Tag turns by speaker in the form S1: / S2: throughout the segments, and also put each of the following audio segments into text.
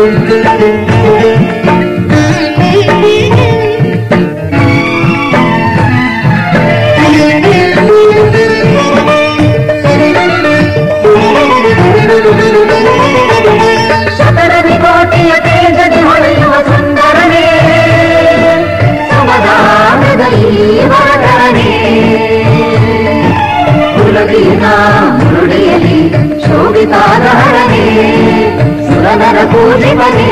S1: ಶತರದಿ ಕೋಟೆಯ ತೇಜದಿ ಹೊಳೆಯುವ ಸುಂದರನೇ ಸಮದಾನದಲ್ಲಿ ವರದರನೇ ಕುಲದೀನ ಮುರುಳಿಯಲಿ ಶೋಭಿತಾರಹರನೇ ಸುರನರ ಪೂಜಿಪನೇ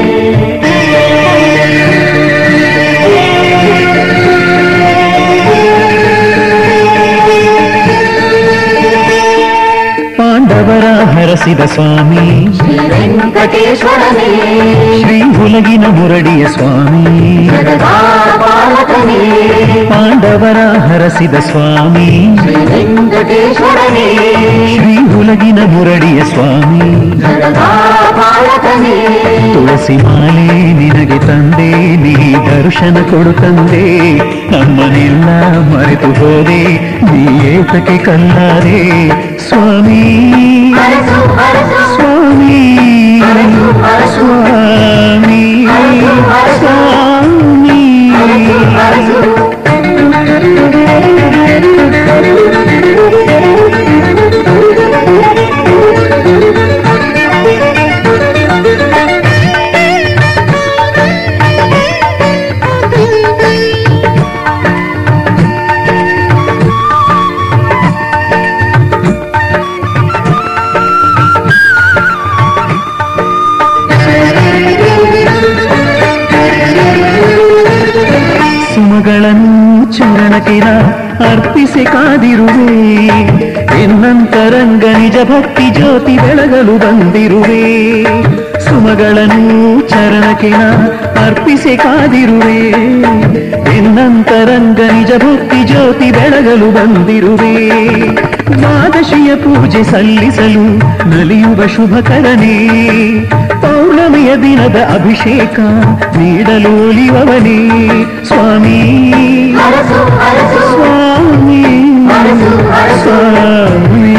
S2: ಪಾಂಡವರ ಹರಸಿದ ಸ್ವಾಮಿ
S1: ಶ್ರೀ ವೆಂಕಟೇಶ್ವರನೇ
S2: ಶ್ರೀ ಹುಲಗಿನ ಮುರಡಿಯ ಸ್ವಾಮಿ
S1: ಜಗದಾ ಪಾಲಕನೇ
S2: ಪಾಂಡವರ ಹರಸಿದ ಸ್ವಾಮಿ
S1: ಶ್ರೀ ವೆಂಕಟೇಶ್ವರನೇ
S2: ಶ್ರೀ ಹುಲಗಿನ ಮುರಡಿಯ ಸ್ವಾಮಿ
S1: ಜಗದಾ ಪಾಲಕನೇ
S2: ತುಳಸಿ ಮಾಲೆ ನಿನಗೆ ತಂದೆ ನೀ ದರ್ಶನ ಕೊಡು ತಂದೆ ನಮ್ಮನೆಲ್ಲ ಮರೆತು ಹೋದೆ ನೀ ಏತಕ್ಕೆ ಕಲ್ಲಾರೆ ಸ್ವಾಮಿ
S1: ಹರಸು ಹರಸು
S2: ಸ್ವಾಮಿ ಸ್ವಾಮಿ ಸ್ವಾಮಿ
S1: ಹರಸು
S2: ಸುಮಗಳನ್ನು ಚರಣಕಿರ ಅರ್ಪಿಸಿ ಕಾದಿರುವೆ ಎನ್ನಂತರಂಗ ನಿಜ ಭಕ್ತಿ ಜ್ಯೋತಿ ಬೆಳಗಲು ಬಂದಿರುವೆ ಸುಮಗಳನ್ನು ಚರಣಕಿರ ಅರ್ಪಿಸಿ ಕಾದಿರುವೆ ಎನ್ನಂತರಂಗ ನಿಜ ಭಕ್ತಿ ಜ್ಯೋತಿ ಬೆಳಗಲು ಬಂದಿರುವೆ ದ್ವಾದಶಿಯ ಪೂಜೆ ಸಲ್ಲಿಸಲು ನಲಿಯುವ ಶುಭಕರನೇ ಪೌರ್ಣಮಿಯ ದಿನದ ಅಭಿಷೇಕ ನೀಡಲು ಒಲಿಯುವವನೇ ಸ್ವಾಮಿ
S1: ಹರಸು ಹರಸು
S2: ಸ್ವಾಮಿ
S1: ಹರಸು ಹರಸು
S2: ಸ್ವಾಮಿ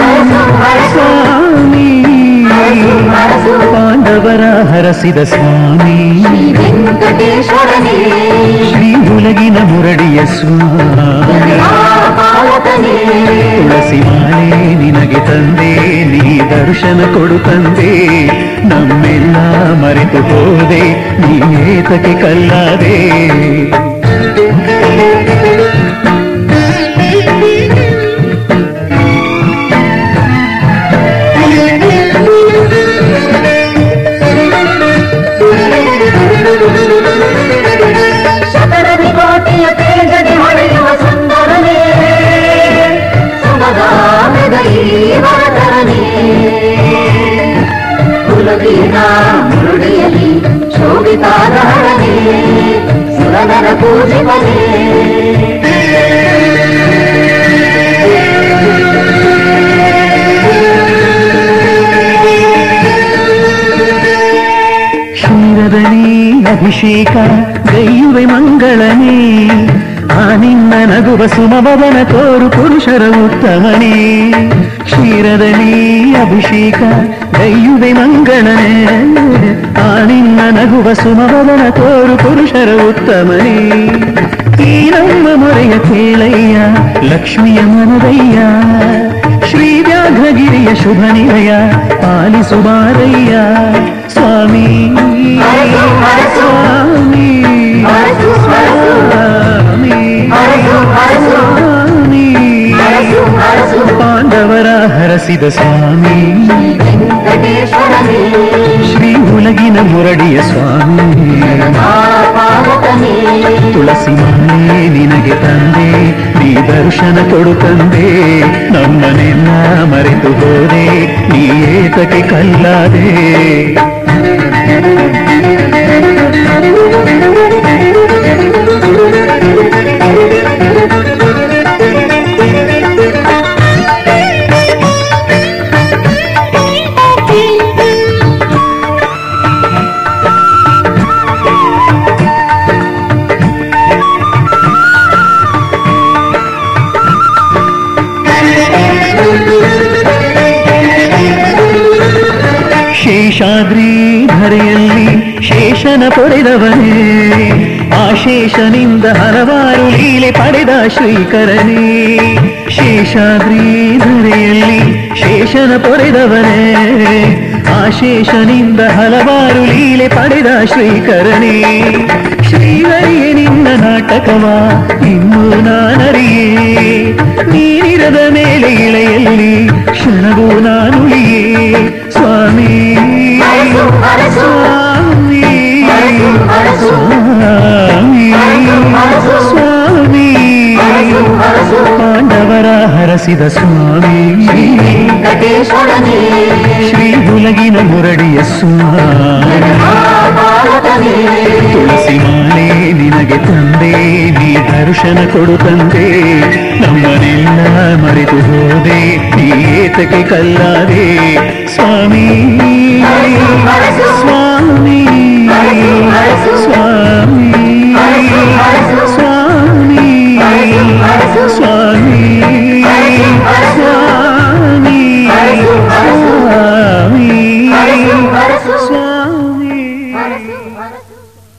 S2: ಸ್ವಾಮಿ
S1: ಹರಸು
S2: ಪಾಂಡವರ ಹರಸಿದ ಸ್ವಾಮಿ
S1: ಶ್ರೀ ವೆಂಕಟೇಶ್ವರನೇ
S2: ಶ್ರೀ ಹುಲಗಿನ ಮುರಡಿಯ ಸ್ವಾಮಿ
S1: ಜಗದಾ ಪಾಲಕನೇ
S2: ತುಳಸಿ ಮಾಲೆ ನಿನಗೆ ತಂದೆ ನೀ ದರ್ಶನ ಕೊಡು ತಂದೆ ನಮ್ಮೆಲ್ಲ ಮರೆತು ಹೋದೆ ನೀ ಏತಕ್ಕೆ ಕಲ್ಲಾದೆ
S1: ಶತರದಿ ಕೋಟೆಯ ತೇಜದಿ ಹೊಳೆಯುವ ಸುಂದರನೇ ಸಮದಾನದಲ್ಲಿ ವರದರನೇ ಕುಲದೀನ ಮುರುಳಿಯಲಿ ಶೋಭಿತಾರಹರನೇ ಸುರನರ ಪೂಜಿಪನೇ
S2: ಕ್ಷೀರದನಿ ಅಭಿಷೇಕ ಗೈಯುವೆ ಮಂಗಳನೇ ಆ ನಿನ್ನ ನಗುವ ಸುಮವದನ ತೋರು ಪುರುಷರ ಉತ್ತಮನೇ ಕ್ಷೀರದನಿ ಅಭಿಷೇಕ ಗೈಯುವೆ ಮಂಗಳನೇ ಆ ನಿನ್ನ ನಗುವ ಸುಮವದನ ತೋರು ಪುರುಷರ ಉತ್ತಮನೇ ಈ ನಮ್ಮ ಮೊರೆಯ ಕೇಳಯ್ಯ ಲಕ್ಷ್ಮಿಯ ಮನದಯ್ಯ ಶ್ರೀ ವ್ಯಾಘ್ರಗಿರಿಯ ಶುಭ ನಿಲಯ ಪಾಲಿಸು ಬಾರಯ್ಯ ಸ್ವಾಮಿ
S1: ಹರಸು, ಹರಸು.
S2: ಸ್ವಾಮಿ
S1: ಹರಸು, ಹರಸು.
S2: ಸ್ವಾಮಿ
S1: ಹರಸು, ಹರಸು.
S2: ಸ್ವಾಮಿ
S1: ಹರಸು ಹರಸು
S2: ಪಾಂಡವರ ಹರಸಿದ ಸ್ವಾಮಿ
S1: ವೆಂಕಟೇಶ್ವರನೇ
S2: ಶ್ರೀ ಹುಲಗಿನ ಮುರಡಿಯ ಸ್ವಾಮಿ
S1: ಜಗದಾ ಪಾಲಕನೇ
S2: ತುಳಸಿ ಮಾಲೆ ನಿನಗೆ ತಂದೆ ನೀ ದರ್ಶನ ಕೊಡು ತಂದೆ ನಮ್ಮನೆಲ್ಲ ಮರೆತು ಹೋದೆ ನೀ ಏತಕ್ಕೆ ಕಲ್ಲಾದೆ ಶೇಷಾದ್ರಿ ಧರೆಯಲ್ಲಿ ಶೇಷನ ಪೊರೆದವನೇ ಆ ಶೇಷನಿಂದ ಹಲವಾರು ಲೀಲೆ ಪಡೆದ ಶ್ರೀಕರನೇ ಶೇಷಾದ್ರಿ ಧರೆಯಲ್ಲಿ ಶೇಷನ ಪೊರೆದವನೇ ಆ ಶೇಷನಿಂದ ಹಲವಾರು ಲೀಲೆ ಪಡೆದ ಶ್ರೀಕರನೇ ಶ್ರೀಹರಿಯೇ ನಿನ್ನ ನಾಟಕವ ಇನ್ನು ನಾನರಿಯೇ ನೀನಿರದ ಮೇಲೆ ಇಳೆಯಲ್ಲಿ ಕ್ಷಣವೂ ನಾನುಳಿಯೇ ಸ್ವಾಮಿ
S1: ಹರಸು, ಹರಸು.
S2: ಸ್ವಾಮಿ
S1: ಹರಸು,
S2: ಸ್ವಾಮಿ
S1: ಹರಸು.
S2: ಸ್ವಾಮಿ
S1: ಹರಸು, ಹರಸು.
S2: ಪಾಂಡವರ ಹರಸಿದ ಸ್ವಾಮಿ
S1: ವೆಂಕಟೇಶ್ವರನೇ
S2: ಶ್ರೀ ಹುಲಗಿನ ಮುರಡಿಯ ಸ್ವಾಮಿ
S1: ಭಾರತನೇ
S2: ತುಳಸಿ ಮಾಲೆ ನಿನಗೆ ತಂದೆ ನೀ ದರ್ಶನ ಕೊಡು ತಂದೆ ನಮ್ಮನೆಲ್ಲ ಮರೆತು ಹೋದೆ ನೀ ಏತಕ್ಕೆ ಕಲ್ಲಾದೆ ಸ್ವಾಮಿ